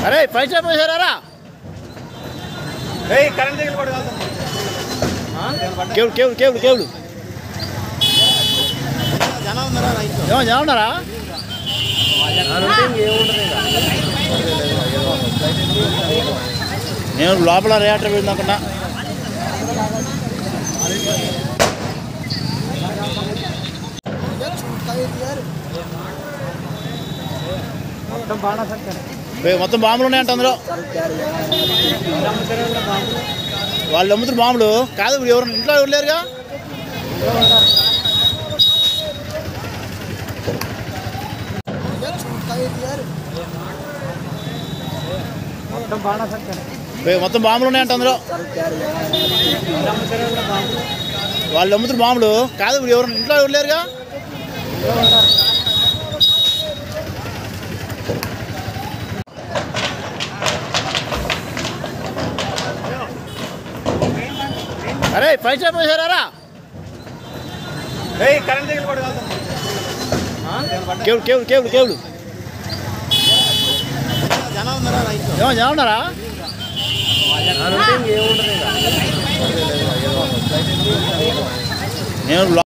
అరే పైసా పోసారా ఏయ్ కరెంట్ దగ్గర కూడా కాదు కేవుడు కేవుడు కేవుడు కేవుడు జనం ఉన్నారా రైతు ఏమో జనం ఉన్నారా నేను లోపల రియాక్టర్ వెళ్ళింది అనుకున్నా మొత్తం బాగా సర్కారు వే- మొత్తం బాంబులు ఉన్నాయంట అందులో వాళ్ళు అమ్ముతున్న బాంబులు కాదు ఇప్పుడు ఎవరు ఇంట్లో ఎవరు లేరుగా మొత్తం బాగా సర్కారు వే- మొత్తం బాంబులు ఉన్నాయంట అందులో వాళ్ళు అమ్ముతున్న బాంబులు కాదు ఇప్పుడు ఎవరు ఇంట్లో ఎవరు లేరుగా అరే పైసా పోసారా ఏయ్ కరెంట్ దగ్గర కూడా కాదు కేవుడు కేవుడు కేవుడు కేవుడు జనం ఉన్నారా రైతు ఏమో జనం ఉన్నారా నేను లో-